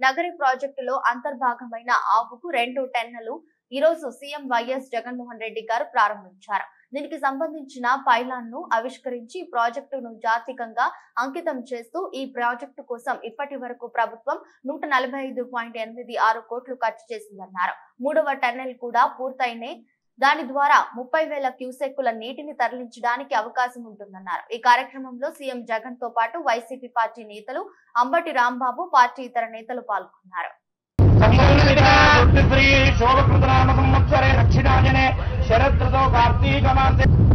నగరి ప్రాజెక్టులో అంతర్భాగమైన ఆవుకు రెండు టెన్నలు ఈ రోజు సీఎం వైఎస్ జగన్మోహన్ రెడ్డి గారు ప్రారంభించారు దీనికి సంబంధించిన పైలాన్ ను ఆవిష్కరించి ఈ ప్రాజెక్టును జాతికంగా అంకితం చేస్తూ ఈ ప్రాజెక్టు కోసం ఇప్పటి వరకు ప్రభుత్వం నూట నలభై ఐదు పాయింట్ ఎనిమిది ఆరు కోట్లు ఖర్చు చేసిందన్నారు మూడవ టన్నెల్ కూడా పూర్తయినే దాని ద్వారా ముప్పై వేల క్యూసెక్కుల నీటిని తరలించడానికి అవకాశం ఉంటుందన్నారు ఈ కార్యక్రమంలో సీఎం జగన్ తో పాటు వైసీపీ పార్టీ నేతలు అంబటి రాంబాబు పార్టీ ఇతర నేతలు పాల్గొన్నారు సంవత్సరే దక్షిణాయనే శరదృతో కార్తీక మాసే